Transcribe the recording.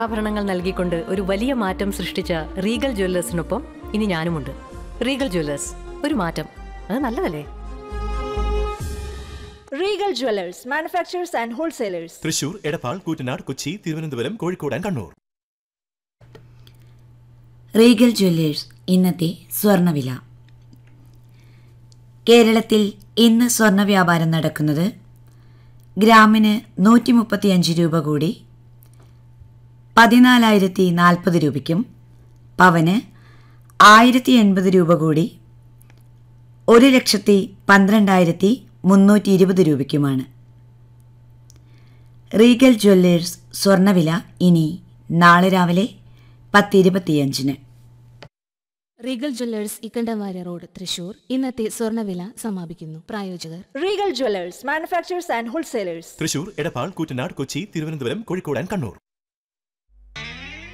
ആഭരണങ്ങൾ നൽകിക്കൊണ്ട് ഒരു വലിയ മാറ്റം സൃഷ്ടിച്ച റീഗൽ ജ്വല്ലേഴ്സിനൊപ്പം ഇനി ഞാനുമുണ്ട് റീഗൽ ജ്വല്ലേഴ്സ് ഒരു മാറ്റം അത് നല്ലതല്ലേ Regal Jewelers, manufacturers and wholesalers. Thrissur Edappal Koottanad Kochi Thiruvananthapuram Kozhikode and Kannur Regal Jewellers ഇന്നത്തെ സ്വർണ്ണവില കേരളത്തിൽ ഇന്ന് സ്വർണ്ണ വ്യാപാരം നടക്കുന്നത് ഗ്രാമിന് നൂറ്റി മുപ്പത്തിയഞ്ച് രൂപ കൂടി പതിനാലായിരത്തി നാൽപ്പത് രൂപയ്ക്കും പവന് ആയിരത്തി എൺപത് രൂപ കൂടി ഒരു ലക്ഷത്തി പന്ത്രണ്ടായിരത്തി മുന്നൂറ്റി ഇരുപത് രൂപയ്ക്കുമാണ് റീഗൽ ജ്വല്ലേഴ്സ് സ്വർണ്ണവില ഇനി നാളെ രാവിലെ പത്തിരുപത്തിയഞ്ചിന് Regal Jewellers Ikkandawarrier road Thrissur ഇന്നത്തെ സ്വർണ്ണവില സമാപിക്കുന്നു പ്രായോജകർ Regal Jewelers, manufacturers and wholesalers. Thrissur Edappal Koottanad Kochi Thiruvananthapuram Kozhikode and Kannur